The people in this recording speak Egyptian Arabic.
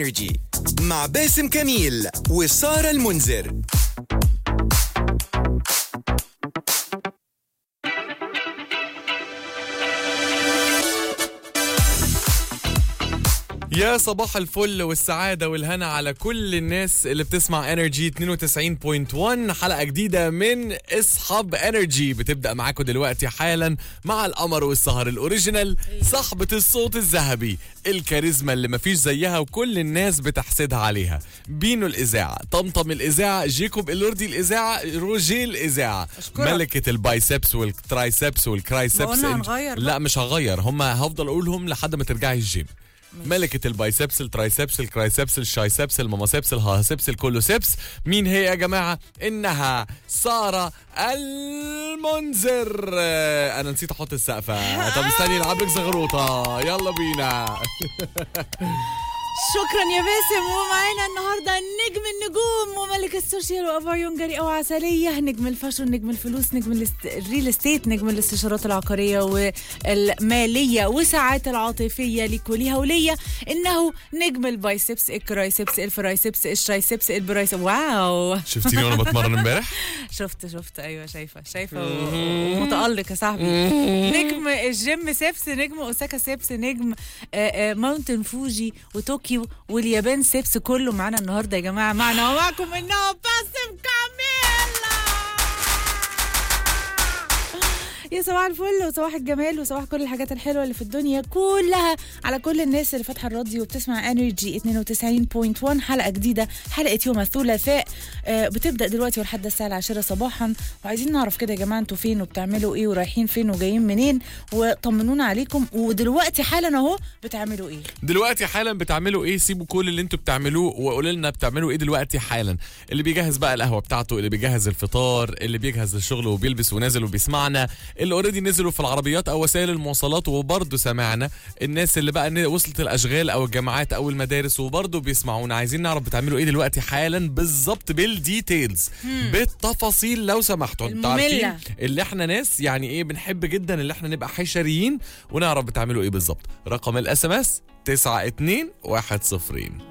انرجي مع باسم كميل وسارة المنذر يا صباح الفل والسعادة والهنا على كل الناس اللي بتسمع انرجي 92.1 حلقة جديدة من اصحاب انرجي بتبدأ معاكم دلوقتي حالا مع القمر والسهر الاوريجينال صاحبة الصوت الذهبي الكاريزما اللي مفيش زيها وكل الناس بتحسدها عليها بينو الإذاعة طمطم الإذاعة جيكوب الوردي الإذاعة روجيه الإذاعة أشكرك. ملكة البايسبس والترايسبس والكرايسبس ما قلنا إن- هنغير بقى. لا مش هغير هم هفضل اقولهم لحد ما ترجعي الجيم ملكة البايسبس الترايسبس الكرايسبس الشايسبس الماماسبس الهاسبس الكولوسبس مين هي يا جماعة إنها سارة المنذر آه، أنا نسيت أحط السقفة طب استني نلعب لك زغروطة يلا بينا شكرا يا باسم ومعانا النهارده نجم النجوم وملك السوشيال وافار يونجري او عسليه نجم الفاشون نجم الفلوس نجم الاست- الريل استيت نجم الاستشارات العقاريه والماليه والساعات العاطفيه ليك وليها وليا انه نجم البايسبس الكرايسبس الفرايسبس الشايسبس البرايسبس واو شفتيني وأنا بتمرن امبارح شفت شفت ايوه شايفه شايفه و- ومتالق يا صاحبي نجم الجيم سيبس نجم اوساكا سيبس نجم آه، آه، ماونتن فوجي وطوكيو واليابان سيبس كله معانا النهارده يا جماعه معنا ومعكم انه باسم كاميلا يا صباح الفل وصباح الجمال وصباح كل الحاجات الحلوه اللي في الدنيا كلها على كل الناس اللي فاتحه الراديو وبتسمع انرجي 92.1 حلقه جديده حلقه يوم الثلاثاء آه، بتبدا دلوقتي ولحد الساعه العاشرة صباحا وعايزين نعرف كده يا جماعه انتوا فين وبتعملوا ايه ورايحين فين وجايين منين وطمنونا عليكم ودلوقتي حالا اهو بتعملوا ايه دلوقتي حالا بتعملوا ايه سيبوا كل اللي انتوا بتعملوه وقولوا لنا بتعملوا ايه دلوقتي حالا اللي بيجهز بقى القهوه بتاعته اللي بيجهز الفطار اللي بيجهز للشغل وبيلبس ونازل وبيسمعنا اللي اوريدي نزلوا في العربيات او وسائل المواصلات وبرضه سمعنا الناس اللي بقى ن- وصلت الاشغال او الجامعات او المدارس وبرضه بيسمعونا عايزين نعرف بتعملوا ايه دلوقتي حالا بالظبط بالديتيلز بالتفاصيل لو سمحتوا انتوا المملة. عارفين اللي احنا ناس يعني ايه بنحب جدا اللي احنا نبقى حشريين ونعرف بتعملوا ايه بالظبط رقم الاس ام اس 921 10